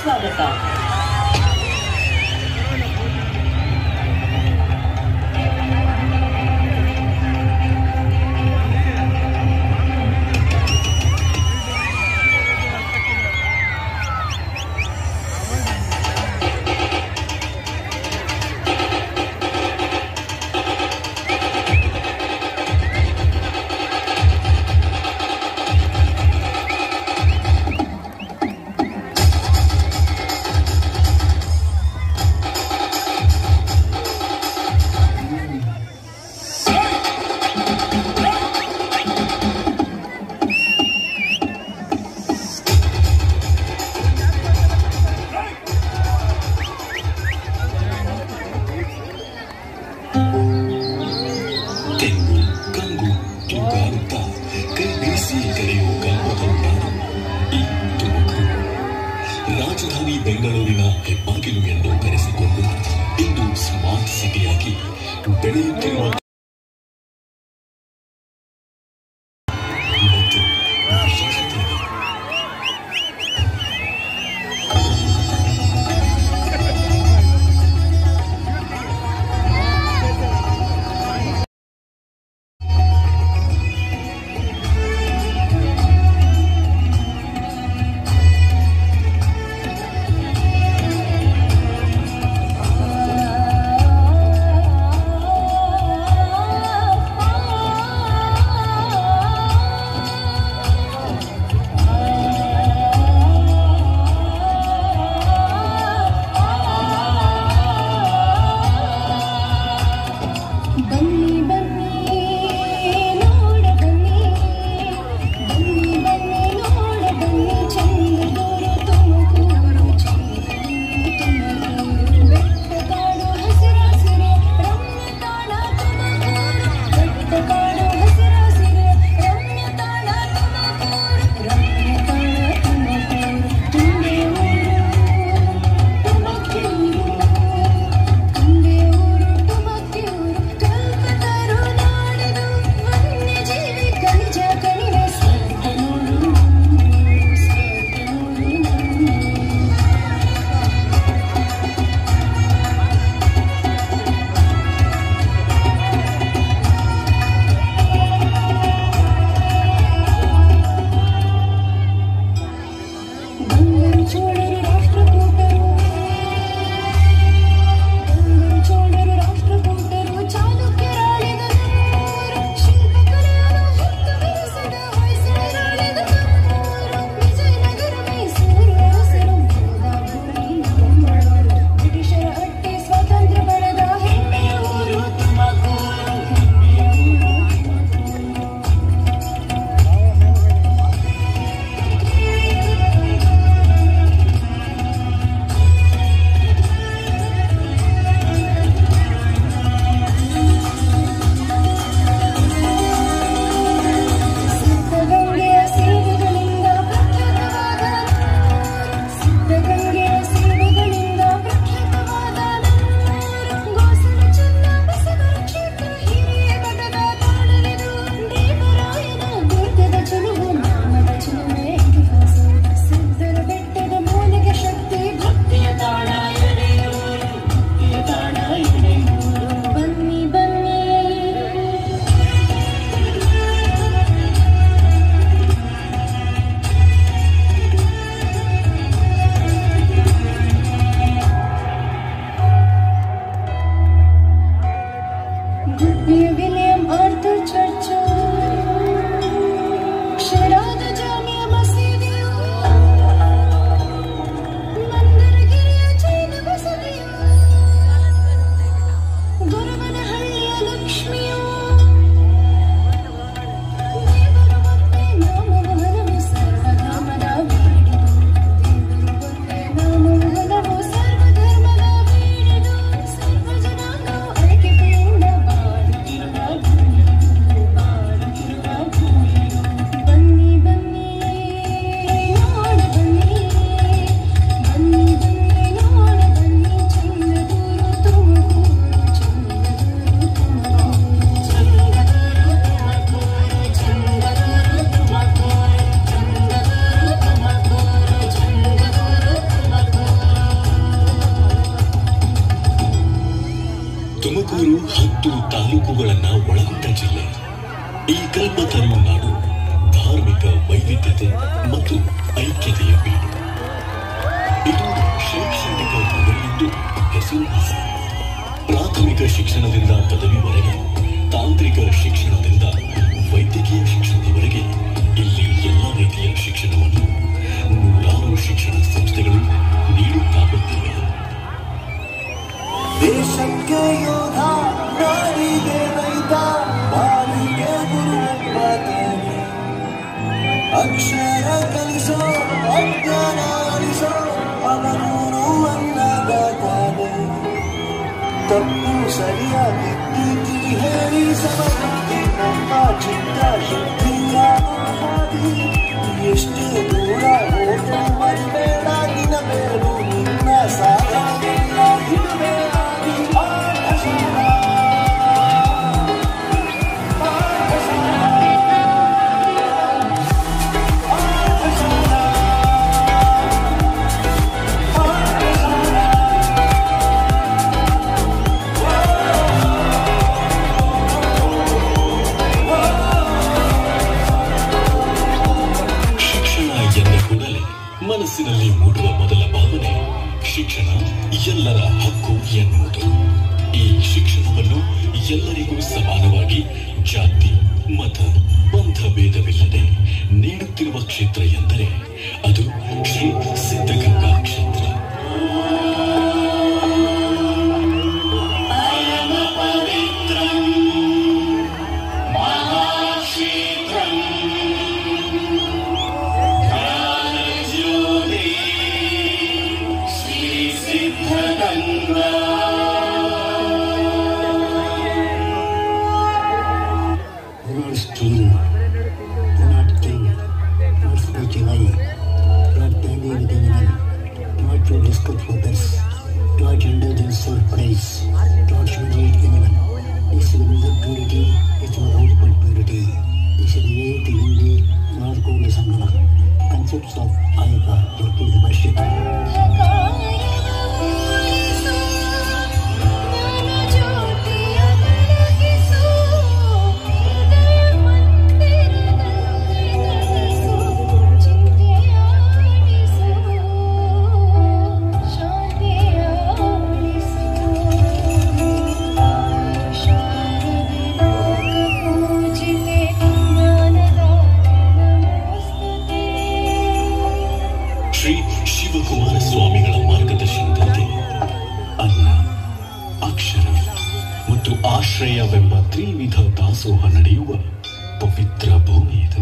ಸ್ವಾಗತ ತೆಂಗು ಕಂಗು ತೂಗಾಡುತ್ತಾ ಕೈ ಬೀಸಿ ಕರೆಯುವ ಗಂಗದ ನಾಡು ಈ ತುಮಕೂರು ರಾಜಧಾನಿ ಬೆಂಗಳೂರಿನ ಹೆಬ್ಬಾಗಿಲು ಎಂದು ಕರೆಸಿಕೊಂಡು ಇಂದು ಸ್ಮಾರ್ಟ್ ಸಿಟಿಯಾಗಿ ಬೆಳೆಯುತ್ತಿರುವ ಮತ್ತು ವಿಶೇಷತೆ ಇದೆ. ಆ ಹತ್ತು ತಾಲೂಕುಗಳನ್ನ ಒಳಗೊಂಡ ಜಿಲ್ಲೆ ಈ ಕಲ್ಪತರು ನಾಡು ಧಾರ್ಮಿಕ ವೈವಿಧ್ಯತೆ ಮತ್ತು ಐಕ್ಯತೆಯ ಬೀಡು ಇದು ಶೈಕ್ಷಣಿಕ ನಗರಿ ಎಂದು ಹೆಸರುವಾಸಿ ಪ್ರಾಥಮಿಕ ಶಿಕ್ಷಣದಿಂದ ಪದವಿವರೆಗೆ ತಾಂತ್ರಿಕ ಶಿಕ್ಷಣದಿಂದ ವೈದ್ಯಕೀಯ ಶಿಕ್ಷಣದವರೆಗೆ ಇಲ್ಲಿ ಎಲ್ಲ ರೀತಿಯ ಶಿಕ್ಷಣವನ್ನು ನೂರಾರು ಶಿಕ್ಷಣ ಸಂಸ್ಥೆಗಳು ನೀಡುತ್ತಾ ಬಂದಿವೆ ದೇಶಕ್ಕೆ ಯೋಧ ನಾಡಿಗೆ ರೈತ ಬಾಳಿಗೆ ಗುರುವೆಂಬ ತೇನೆ. ಅಕ್ಷರ ಕಲಿಸೋ ಅಜ್ಞಾನ ಅಳಿಸೋ ಅವನೂರು ಅನ್ನದಾತಾನೆ ತಪ್ಪು ಸರಿಯಾಗಿ ತಿಳಿ ಹೇಳಿ ಸಮೃದ್ಧಿ ನಮ್ಮ ಚಿತ್ತ ಶುದ್ಧಿಯ ಹಾದಿ. ಎಷ್ಟೇ ದೂರ ಹೋಗೋ ಮರಿಬೇಡ ನಿನ್ನ ಮೇಲೂ ನಿನ್ನ ಸಾಧನೆಯ ಇದುವೇ ಆದಿ ಪಾಠಶಾಲ. ಶಿಕ್ಷಣ ಎಂದ ಕೂಡಲೇ ಮನಸ್ಸಿನಲ್ಲಿ ಮೂಡುವ ಮೊದಲ ಭಾವನೆ ಶಿಕ್ಷಣ ಎಲ್ಲರ ಹಕ್ಕು ಎನ್ನುವುದು ಈ ಶಿಕ್ಷಣವನ್ನು ಎಲ್ಲರಿಗೂ ಸಮಾನವಾಗಿ ಜಾತಿ ಮತ ಪಂಥ ಭೇದವಿಲ್ಲದೆ ನೀಡುತ್ತಿರುವ ಕ್ಷೇತ್ರ ಎಂದರೆ ಅದು ಶ್ರೀ ಸಿದ್ಧಗಂಗಾ ಕ್ಷೇತ್ರ not steal, do not kill, not speak a lie, not envy with anyone, not to discuss others, not indulge in self-praise, not humiliate anyone. This is the purity, it's our outward purity. This is the way to Hindi, not Kula Sangala. Concepts of Ayaka, that is worship. Shri Shivakumara ಸ್ವಾಮಿಗಳ ಮಾರ್ಗದರ್ಶನದಂತೆ ಅನ್ನ ಅಕ್ಷರ ಮತ್ತು ಆಶ್ರಯವೆಂಬ ತ್ರಿವಿಧ ದಾಸೋಹ ನಡೆಯುವ ಪವಿತ್ರ ಭೂಮಿ ಇದು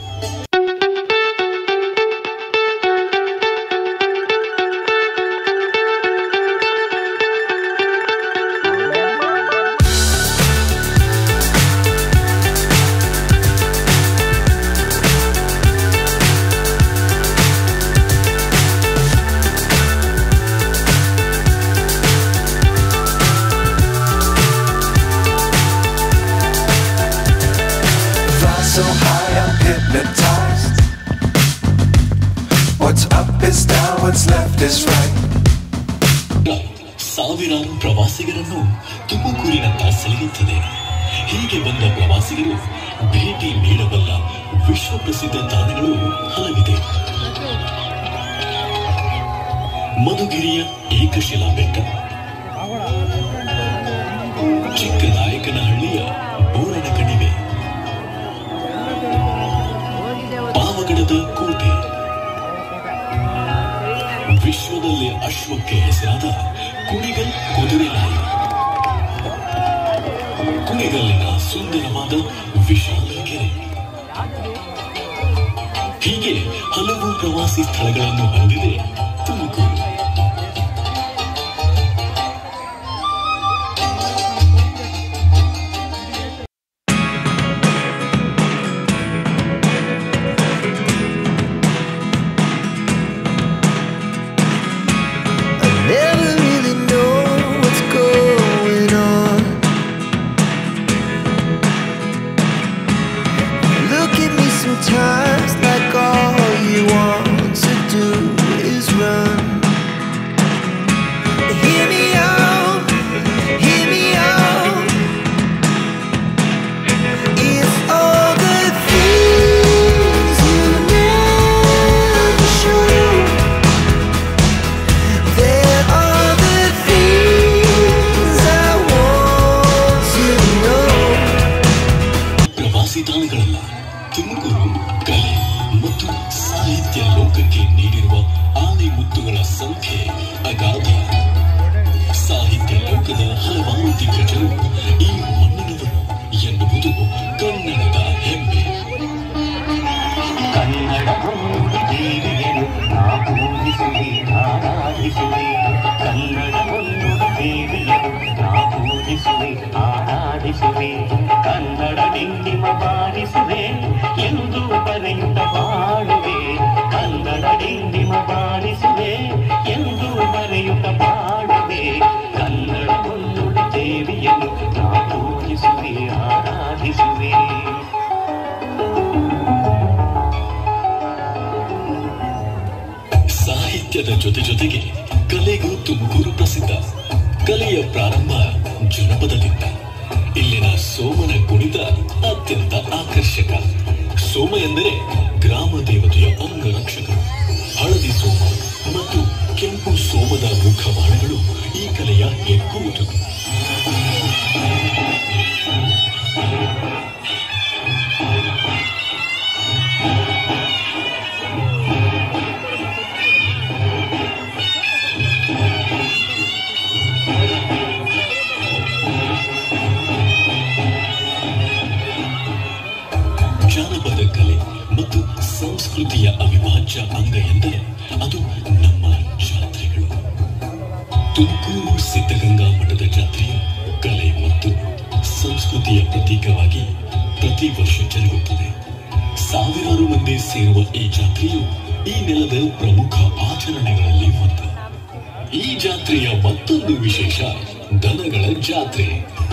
Fly so high, I'm hypnotized. What's up is down, what's left is right. ಸಾವಿರಾರು ಪ್ರವಾಸಿಗರನ್ನು ತುಮಕೂರಿನತ್ತ ಸೆಳೆಯುತ್ತದೆ ಹೀಗೆ ಬಂದ ಪ್ರವಾಸಿಗರು ಭೇಟಿ ನೀಡಬಲ್ಲ ವಿಶ್ವ ಪ್ರಸಿದ್ಧ ತಾಣಗಳು ಹಲವಿದೆ ಮಧುಗಿರಿಯ ಏಕಶಿಲಾ ಬೆಟ್ಟ ಚಿಕ್ಕನಾಯಕನಹಳ್ಳಿಯ ಬೋರನ ಕಣಿವೆ ಪಾವಗಡದ ಕೋಟೆ ವಿಶ್ವದಲ್ಲೇ ಅಶ್ವಕ್ಕೆ ಹೆಸರಾದ ಕುಣಿಗಲ್ ಕುದುರೆಲಾಯಿ ಕುಣಿಗಲ್ಲಿನ ಸುಂದರವಾದ ವಿಶಾಲ ಕೆರೆ ಹೀಗೆ ಹಲವು ಪ್ರವಾಸಿ ಸ್ಥಳಗಳನ್ನು ಹೊಂದಿದೆ Tumakuru Never really know what's going on. Look at me sometimes like all you want to do is run. ಕಲೆ ಮತ್ತು ಸಾಹಿತ್ಯ ಲೋಕಕ್ಕೆ ನೀಡಿರುವ ಆನೆ ಮುತ್ತುಗಳ ಸಂಖ್ಯೆ ಅಗಾಧ ಸಾಹಿತ್ಯ ಲೋಕದ ಹಲವಾರು ದಿಗ್ಗಜರು ಈ ಮಣ್ಣಿನವರು ಎನ್ನುವುದು ಕನ್ನಡದ ಹೆಮ್ಮೆ ಕನ್ನಡ ಒಂದು ದೇವಿಯನ್ನು ನಾ ಪೂಜಿಸುವೆ ಆರಾಧಿಸುವೆ ಕನ್ನಡ ಒಂದು ದೇವಿಯನ್ನು ನಾ ಪೂಜಿಸುವೆ ಆರಾಧಿಸುವೆ ಕನ್ನಡ ಡಿಂಡಿಮ ಬಾರಿಸುವೆ ಎಂದು ಬರೆಯುತ್ತ ಬಾಳುವೆ ಕನ್ನಡ ಡಿಂಡಿಮ ಬಾರಿಸುವೆ ಎಂದು ಬರೆಯುತ್ತ ಬಾಳುವೆ ಕನ್ನಡ ಒಂದು ದೇವಿಯನ್ನು ನಾ ಪೂಜಿಸುವೆ ಆರಾಧಿಸುವೆ ಸಾಹಿತ್ಯದ ಜೊತೆ ಜೊತೆಗೆ ಕಲೆಗೂ ತುಮಕೂರು ಪ್ರಸಿದ್ಧ ಕಲೆಯ ಪ್ರಾರಂಭ ಜನಪದದಿಂದ ಇಲ್ಲಿನ ಸೋಮನ ಕುಣಿತ ಅತ್ಯಂತ ಆಕರ್ಷಕ ಸೋಮ ಎಂದರೆ ಗ್ರಾಮ ದೇವತೆಯ ಅಂಗರಕ್ಷಕರು ಹಳದಿ ಸೋಮ ಮತ್ತು ಕೆಂಪು ಸೋಮದ ಮುಖವಾಡಗಳು ಈ ಕಲೆಯ ಹೆಗ್ಗುರುತು ಜಾನಪದ ಕಲೆ ಮತ್ತು ಸಂಸ್ಕೃತಿಯ ಅವಿಭಾಜ್ಯ ಅಂಗ ಎಂದರೆ ಅದು ನಮ್ಮ ಜಾತ್ರೆಗಳು ತುಮಕೂರು ಸಿದ್ಧಗಂಗಾ ಮಠದ ಜಾತ್ರೆಯು ಕಲೆ ಮತ್ತು ಸಂಸ್ಕೃತಿಯ ಪ್ರತೀಕವಾಗಿ ಪ್ರತಿ ವರ್ಷ ಜರುಗುತ್ತದೆ ಸಾವಿರಾರು ಮಂದಿ ಸೇರುವ ಈ ಜಾತ್ರೆಯು ಈ ನೆಲದ ಪ್ರಮುಖ ಆಚರಣೆಗಳಲ್ಲಿ ಒಂದು ಈ ಜಾತ್ರೆಯ ಮತ್ತೊಂದು ವಿಶೇಷ ದನಗಳ ಜಾತ್ರೆ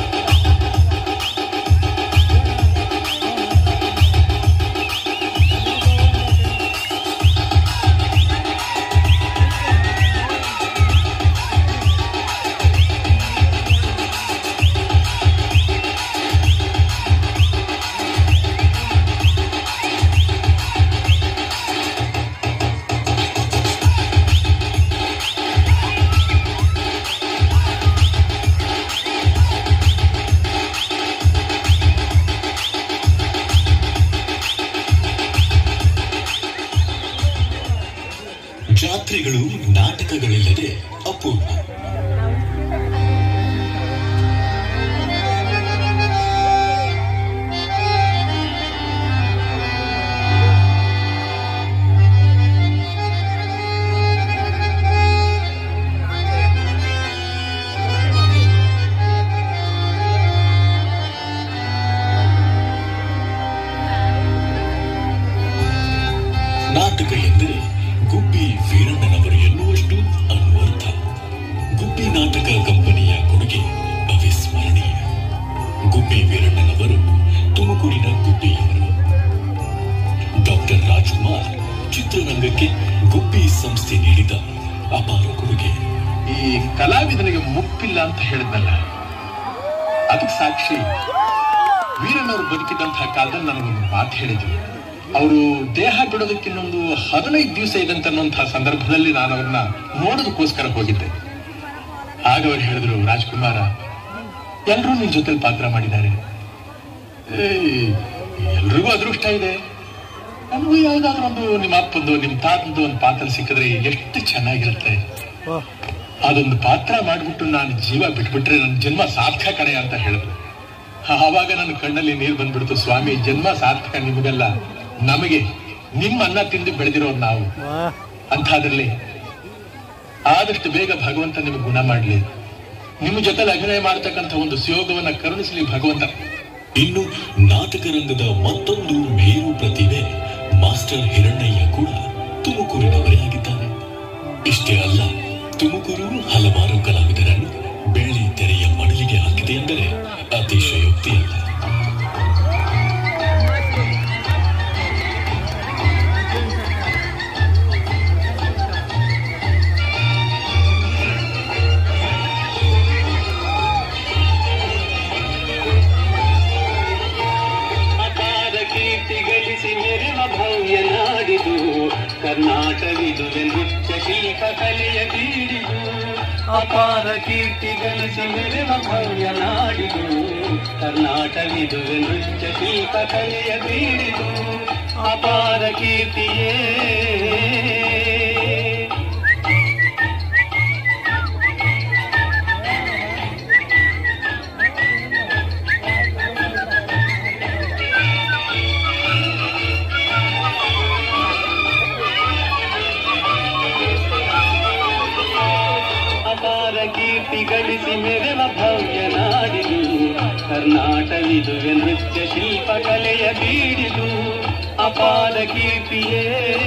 ಜಾತ್ರೆಗಳು ನಾಟಕಗಳಿಲ್ಲದೆ ಅಪೂರ್ಣ ನಾಟಕ ಎಂದರೆ ಗುಬ್ಬಿ ವೀರಣ್ಣನವರು ಎನ್ನುವಷ್ಟು ಅನ್ವರ್ಥ ಗುಬ್ಬಿ ನಾಟಕ ಕಂಪನಿಯ ಕೊಡುಗೆ ಅವಿಸ್ಮರಣೀಯ ಗುಬ್ಬಿ ವೀರಣ್ಣನವರು ತುಮಕೂರಿನ ಗುಬ್ಬಿಯವರು ಡಾಕ್ಟರ್ ರಾಜ್ಕುಮಾರ್ ಚಿತ್ರರಂಗಕ್ಕೆ ಗುಬ್ಬಿ ಸಂಸ್ಥೆ ನೀಡಿದ ಅಪಾರ ಕೊಡುಗೆ ಈ ಕಲಾವಿದನಿಗೆ ಮುಪ್ಪಿಲ್ಲ ಅಂತ ಹೇಳಿದ್ನಲ್ಲ ಅದಕ್ಕೆ ಸಾಕ್ಷಿ ವೀರಣ್ಣವರು ಬದುಕಿದಂತಹ ಕಾಲದಲ್ಲಿ ನನಗೊಂದು ಮಾತು ಹೇಳಿದ್ರು ಅವರು ದೇಹ ಬಿಡೋದಕ್ಕಿನ್ನೊಂದು ಹದಿನೈದು ದಿವಸ ಇದಂತ ಅನ್ನುವಂತಹ ಸಂದರ್ಭದಲ್ಲಿ ನಾನು ಅವ್ರನ್ನ ನೋಡೋದಕ್ಕೋಸ್ಕರ ಹೋಗಿದ್ದೆ ಆಗ ಅವ್ರು ಹೇಳಿದ್ರು ರಾಜ್ಕುಮಾರ ಎಲ್ಲರೂ ನಿನ್ ಜೊತೆಲಿ ಪಾತ್ರ ಮಾಡಿದ್ದಾರೆ ಏಯ್, ಎಲ್ರಿಗೂ ಅದೃಷ್ಟ ಇದೆ ನಮಗೂ ಯಾವ್ದಾದ್ರು ಒಂದು ನಿಮ್ಮ ಅಪ್ಪಂದು ನಿಮ್ಮ ತಾತಂದು ಒಂದು ಪಾತ್ರ ಸಿಕ್ಕಿದ್ರೆ ಎಷ್ಟು ಚೆನ್ನಾಗಿರುತ್ತೆ ಅದೊಂದು ಪಾತ್ರ ಮಾಡ್ಬಿಟ್ಟು ನಾನು ಜೀವ ಬಿಟ್ಬಿಟ್ರೆ ನನ್ನ ಜನ್ಮ ಸಾರ್ಥಕ ಕಣೆ ಅಂತ ಹೇಳಿದ್ರು ಆವಾಗ ನನ್ನ ಕಣ್ಣಲ್ಲಿ ನೀರು ಬಂದ್ಬಿಡ್ತು ಸ್ವಾಮಿ ಜನ್ಮ ಸಾರ್ಥಕ ನಿಮಗಲ್ಲ ನಮಗೆ ನಿಮ್ಮ ಅನ್ನ ತಿಂದು ಬೆಳೆದಿರೋ ನಾವು ಅಂಥದ್ರಲ್ಲಿ ಆದಷ್ಟು ಬೇಗ ಭಗವಂತ ನಿಮಗೆ ಗುಣ ಮಾಡ್ಲಿ ನಿಮ್ಮ ಜೊತೆಲಿ ಅಭಿನಯ ಮಾಡ್ತಕ್ಕಂಥ ಒಂದು ಸುಯೋಗವನ್ನ ಕರುಣಿಸಲಿ ಭಗವಂತ ಇನ್ನು ನಾಟಕ ರಂಗದ ಮತ್ತೊಂದು ಮೇರು ಪ್ರತಿಭೆ ಮಾಸ್ಟರ್ ಹಿರಣ್ಣಯ್ಯ ಕೂಡ ತುಮಕೂರಿನವರೇ ಆಗಿದ್ದಾರೆ ಇಷ್ಟೇ ಅಲ್ಲ ತುಮಕೂರು ಹಲವಾರು ಕಲಾವಿದರನ್ನು ಬೆಳ್ಳಿ ತೆರೆಯ ಮಡಲಿಗೆ ಹಾಕಿದೆ ಎಂದರೆ ಅತಿಶಯೋಕ್ತಿಯಲ್ಲ ಅಪಾರ ಕೀರ್ತಿ ಗಳಿಸಿ ಮೆರೆವ ಭವ್ಯ ನಾಡಿದು ಕರ್ನಾಟವಿದುವೆ ನೃತ್ಯ ಶಿಲ್ಪ ಕಲೆಯ ಬೀಡಿದು ಅಪಾರ ಕೀರ್ತಿ ಗಳಿಸಿ ಮೆರೆವ ಭವ್ಯ ನಾಡಿದು ಕರ್ನಾಟವಿದುವೆ ನೃತ್ಯ ಶಿಲ್ಪ ಕಲೆಯ ಬೀಡಿದು ಅಪಾರ ಕೀರ್ತಿಯೇ ಅಪಾರ ಕೀರ್ತಿ ಗಳಿಸಿ ಮೆರೆವ ಭವ್ಯ ನಾಡಿದು ಕರ್ನಾಟವಿದುವೆ ನೃತ್ಯ ಶಿಲ್ಪ ಕಲೆಯ ಬೀಡಿದು ಅಪಾರ ಕೀರ್ತಿಯೇ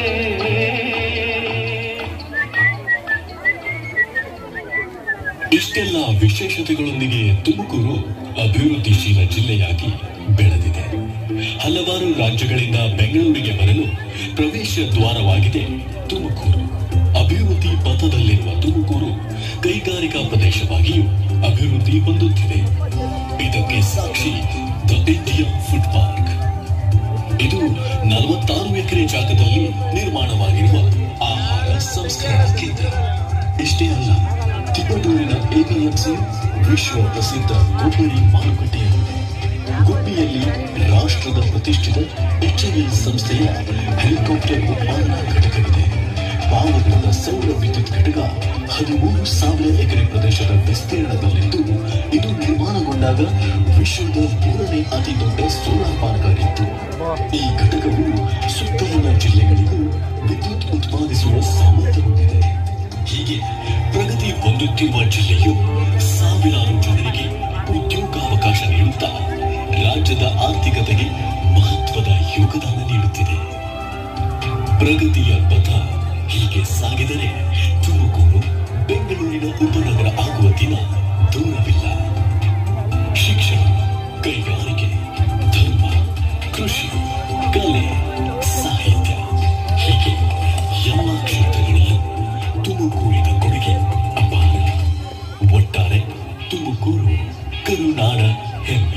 ಇಷ್ಟೆಲ್ಲ ವಿಶೇಷತೆಗಳೊಂದಿಗೆ ತುಮಕೂರು ಅಭಿವೃದ್ಧಿಶೀಲ ಜಿಲ್ಲೆಯಾಗಿ ಬೆಳೆದಿದೆ ಹಲವಾರು ರಾಜ್ಯಗಳಿಂದ ಬೆಂಗಳೂರಿಗೆ ಬರಲು ಪ್ರವೇಶ ದ್ವಾರವಾಗಿದೆ ತುಮಕೂರು ಅಭಿವೃದ್ಧಿ ಪಥದಲ್ಲಿರುವ ತುಮಕೂರು ಕೈಗಾರಿಕಾ ಪ್ರದೇಶವಾಗಿಯೂ ಅಭಿವೃದ್ಧಿ ಹೊಂದುತ್ತಿದೆ ಇದಕ್ಕೆ ಸಾಕ್ಷಿ ದ ಇಂಡಿಯನ್ ಫುಡ್ ಪಾರ್ಕ್ ಇದು ನಲವತ್ತಾರು ಎಕರೆ ಜಾಗದಲ್ಲಿ ನಿರ್ಮಾಣವಾಗಿರುವ ಆಹಾರ ಸಂಸ್ಕರಣಾ ಕೇಂದ್ರ ಇಷ್ಟೇ ಅಲ್ಲ ತಿಪಟೂರಿನ ಎಪಿಎಂಸಿ ವಿಶ್ವ ಪ್ರಸಿದ್ಧ ಕೊಬ್ಬರಿ ಮಾರುಕಟ್ಟೆಯಾಗಿದೆ ಗುಬ್ಬಿಯಲ್ಲಿ ರಾಷ್ಟ್ರದ ಪ್ರತಿಷ್ಠಿತ ಎಚ್ಎಎಲ್ ಸಂಸ್ಥೆಯ ಹೆಲಿಕಾಪ್ಟರ್ ಉತ್ಪಾದನಾ ಘಟಕವಿದೆ ಪಾವಗಡದ ಸೌರ ವಿದ್ಯುತ್ ಘಟಕ ಹದಿಮೂರು ಸಾವಿರ ಎಕರೆ ಪ್ರದೇಶದ ವಿಸ್ತೀರ್ಣದಲ್ಲಿದ್ದು ಇದು ನಿರ್ಮಾಣಗೊಂಡಾಗ ವಿಶ್ವದ ಮೂರನೇ ಅತಿ ದೊಡ್ಡ ಸೋಲಾರ್ ಪಾರ್ಕ್ ಆಗಿತ್ತು ಈ ಘಟಕವು ಸುತ್ತಲಿನ ಜಿಲ್ಲೆಗಳಿಗೂ ವಿದ್ಯುತ್ ಉತ್ಪಾದಿಸುವ ಸಾಮರ್ಥ್ಯ ಹೊಂದಿದೆ ಹೀಗೆ ಪ್ರಗತಿ ಹೊಂದುತ್ತಿರುವ ಜಿಲ್ಲೆಯು ಸಾವಿರಾರು ಜನರಿಗೆ ಉದ್ಯೋಗಾವಕಾಶ ನೀಡುತ್ತಾ ರಾಜ್ಯದ ಆರ್ಥಿಕತೆಗೆ ಮಹತ್ವದ ಯೋಗದಾನ ನೀಡುತ್ತಿದೆ ಪ್ರಗತಿಯ ಪಥ ಹೀಗೆ ಸಾಗಿದರೆ ತುಮಕೂರು ಬೆಂಗಳೂರಿನ ಉಪನಗರ ಆಗುವ ದಿನ ದೂರವಿಲ್ಲ ಶಿಕ್ಷಣ ಕೈಗಾರಿಕೆ ಧರ್ಮ ಕೃಷಿ ಕಲೆ ಸಾಹಿತ್ಯ ಹೀಗೆ ಎಲ್ಲ ಕ್ಷೇತ್ರಗಳಲ್ಲೂ ತುಮಕೂರಿನ ಕೊಡುಗೆ ಅಪಾರ ಒಟ್ಟಾರೆ ತುಮಕೂರು ಕರುನಾಡ ಹೆಮ್ಮೆ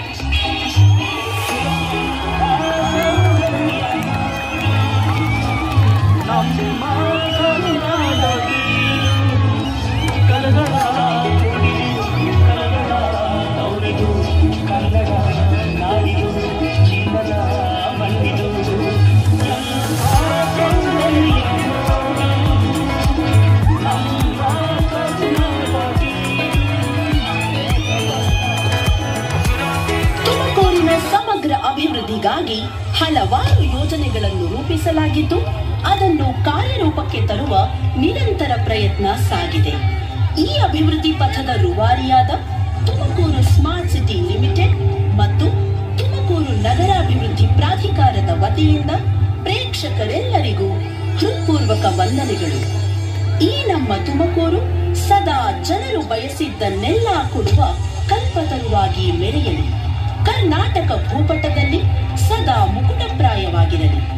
ತುಮಕೂರಿನ ಸಮಗ್ರ ಅಭಿವೃದ್ಧಿಗಾಗಿ ಹಲವಾರು ಯೋಜನೆಗಳನ್ನು ರೂಪಿಸಲಾಗಿದ್ದು ಅದನ್ನು ಕಾರ್ಯರೂಪಕ್ಕೆ ತರುವ ನಿರಂತರ ಪ್ರಯತ್ನ ಸಾಗಿದೆ ಈ ಅಭಿವೃದ್ಧಿ ಪಥದ ರೂವಾರಿಯಾದ ತುಮಕೂರು ಸ್ಮಾರ್ಟ್ ಸಿಟಿ ಲಿಮಿಟೆಡ್ ಮತ್ತು ತುಮಕೂರು ನಗರಾಭಿವೃದ್ಧಿ ಪ್ರಾಧಿಕಾರದ ವತಿಯಿಂದ ಪ್ರೇಕ್ಷಕರೆಲ್ಲರಿಗೂ ಹೃತ್ಪೂರ್ವಕ ವಂದನೆಗಳು ಈ ನಮ್ಮ ತುಮಕೂರು ಸದಾ ಜನರು ಬಯಸಿದ್ದನ್ನೆಲ್ಲ ಕೊಡುವ ಕಲ್ಪತರುವಾಗಿ ಮೆರೆಯಲಿ ಕರ್ನಾಟಕ ಭೂಪಟದಲ್ಲಿ ಸದಾ ಮುಕುಟಪ್ರಾಯವಾಗಿರಲಿ